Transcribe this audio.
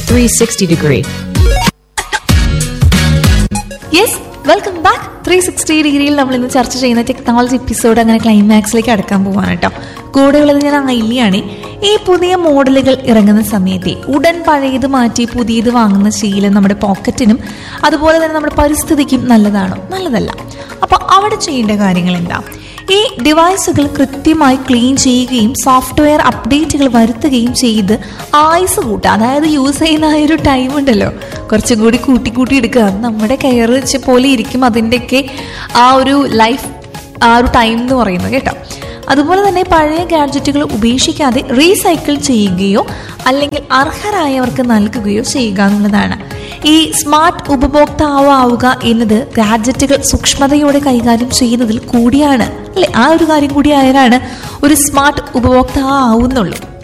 360 degree. Yes welcome back three sixty ഡിഗ്രിയിൽ നമ്മൾ ഇന്ന് ചർച്ച ചെയ്യുന്ന ടെക്നോളജി എപ്പിസോഡ് അങ്ങനെ ക്ലൈമാക്സിലേക്ക് അടക്കാൻ പോവാണ് കേട്ടോ കൂടെയുള്ളത് ഞാൻ ഐലിയാണ് ഈ പുതിയ മോഡലുകൾ ഇറങ്ങുന്ന സമയത്തെ ഉടൻ പഴയത് മാറ്റി പുതിയത് വാങ്ങുന്ന ശീലം നമ്മുടെ പോക്കറ്റിനും അതുപോലെ തന്നെ നമ്മുടെ പരിസ്ഥിതിക്കും നല്ലതാണോ നല്ലതല്ല അപ്പോൾ അവിടെ ചെയ്യേണ്ട കാര്യങ്ങൾ എന്താ ഈ ഡിവൈസുകൾ കൃത്യമായി ക്ലീൻ ചെയ്യുകയും സോഫ്റ്റ്വെയർ അപ്ഡേറ്റുകൾ വരുത്തുകയും ചെയ്ത് ആയുസ് കൂട്ടുക അതായത് യൂസ് ചെയ്യുന്ന ആ ഒരു ടൈം ഉണ്ടല്ലോ കുറച്ചും കൂടി കൂട്ടി കൂട്ടി എടുക്കുക അത് നമ്മുടെ കെയർ വെച്ച പോലെ ഇരിക്കും അതിൻ്റെയൊക്കെ ആ ഒരു ലൈഫ് ആ ഒരു ടൈം എന്ന് പറയുന്നത് കേട്ടോ അതുപോലെ തന്നെ പഴയ ഗാഡ്ജറ്റുകൾ ഉപേക്ഷിക്കാതെ റീസൈക്കിൾ ചെയ്യുകയോ അല്ലെങ്കിൽ അർഹരായവർക്ക് നൽകുകയോ ചെയ്യുക എന്നുള്ളതാണ് ഈ സ്മാർട്ട് ഉപഭോക്താവ് ആവുക എന്നത് ഗാഡ്ജറ്റുകൾ സൂക്ഷ്മതയോടെ കൈകാര്യം ചെയ്യുന്നതിൽ കൂടിയാണ് അല്ലെ ആ ഒരു കാര്യം കൂടി ആയാലാണ് ഒരു സ്മാർട്ട് ഉപഭോക്താവ് ആവുന്നുള്ളൂ